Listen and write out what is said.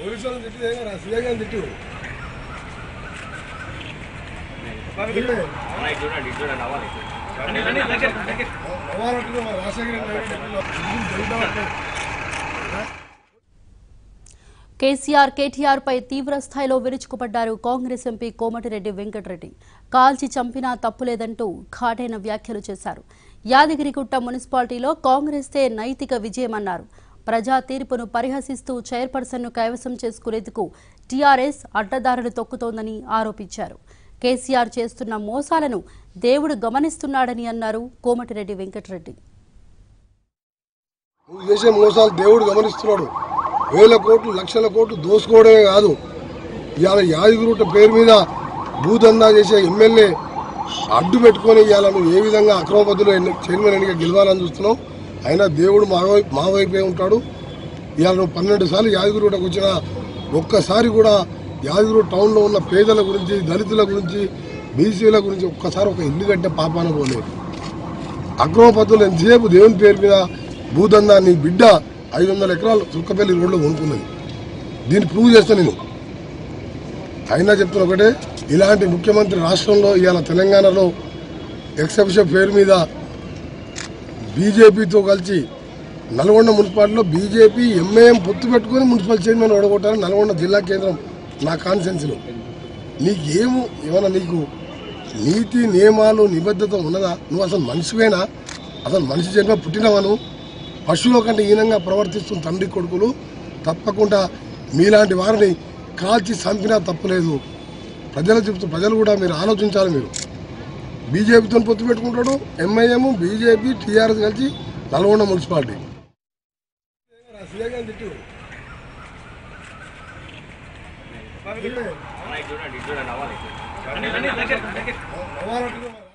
police వాళ్ళని తిట్టు ఏం కదా సీఏ గారిని తిట్టు నవ్వాలంటున్నా మరి రాజశేఖర రెడ్డి కేసీఆర్ కేటీఆర్ పై తీవ్ర స్థాయిలో విరుచుకుపడ్డారు కాంగ్రెస్ ఎంపీ కోమటిరెడ్డి వెంకటరెడ్డి కాల్చి చంపినా తప్పులేదంటూ ఘాటైన వ్యాఖ్యలు చేశారు యాదగిరిగుట్ట మున్సిపాలిటీలో కాంగ్రెస్తే నైతిక విజయమన్నారు ప్రజా తీర్పును పరిహసిస్తూ చైర్పర్సన్ను కైవసం చేసుకునేందుకు టీఆర్ఎస్ అడ్డదారులు తొక్కుతోందని ఆరోపించారు కేసీఆర్ చేస్తున్న మోసాలను దేవుడు గమనిస్తున్నాడని అన్నారు కోమటిరెడ్డి వెంకటరెడ్డి నువ్వు చేసే మోసాలు దేవుడు గమనిస్తున్నాడు వేల కోట్లు లక్షల కోట్లు దోసుకోవడమే కాదు ఇవాళ యాదగిరిగుట్ట పేరు మీద భూదందా చేసే ఎమ్మెల్యే అడ్డు పెట్టుకొని ఇవాళ నువ్వు ఏ విధంగా అక్రమబద్దులు ఎన్ని- చైర్మన్ ఎన్నిక గెలవాలని చూస్తున్నావు అయినా దేవుడు మా వైపు మా వైపే ఉంటాడు ఇవాళ నువ్వు పన్నెండు సార్లు యాదగిరిగుట్టకు వచ్చిన ఒక్కసారి కూడా యాదగిరి టౌన్లో ఉన్న పేదల గురించి దళితుల గురించి బీసీల గురించి ఒక్కసారి ఒక ఇల్లు కట్టే పాపాన పోలేదు అక్రమ పద్ధతులు ఎంతసేపు దేవుని పేరు మీద భూదందా నీ బిడ్డ ఐదు వందల ఎకరాలు చుక్కపల్లి రోడ్లో కొనుక్కున్నది దీన్ని ప్రూవ్ చేస్తా నేను అయినా చెప్తున్నా ఒకటే ఇలాంటి ముఖ్యమంత్రి రాష్ట్రంలో ఇవాళ తెలంగాణలో ఎక్సెప్షన్ పేరు మీద బీజేపీతో కలిసి నల్గొండ మున్సిపాలిటీలో బీజేపీ ఎంఏఎం పొత్తు పెట్టుకొని మున్సిపల్ చైర్మన్ ఓడగొట్టారు నల్గొండ జిల్లా కేంద్రం నా కాన్సెన్స్లో నీకు ఏమో ఏమన్నా నీకు నీతి నియమాలు నిబద్ధత ఉన్నదా నువ్వు అసలు మనిషివేనా అసలు మనిషి జన్మ పుట్టినవను పశువుల కంటే హీనంగా ప్రవర్తిస్తున్న తండ్రి కొడుకులు తప్పకుండా మీలాంటి వారిని కాల్చి చంపినా తప్పులేదు ప్రజలు చెప్తూ ప్రజలు కూడా మీరు ఆలోచించాలి మీరు బీజేపీతో పొత్తు పెట్టుకుంటాడు ఎంఐఎం బీజేపీ టీఆర్ఎస్ కలిసి నల్గొండ మున్సిపాలిటీ చూడండి చూడండి అవ్వాలి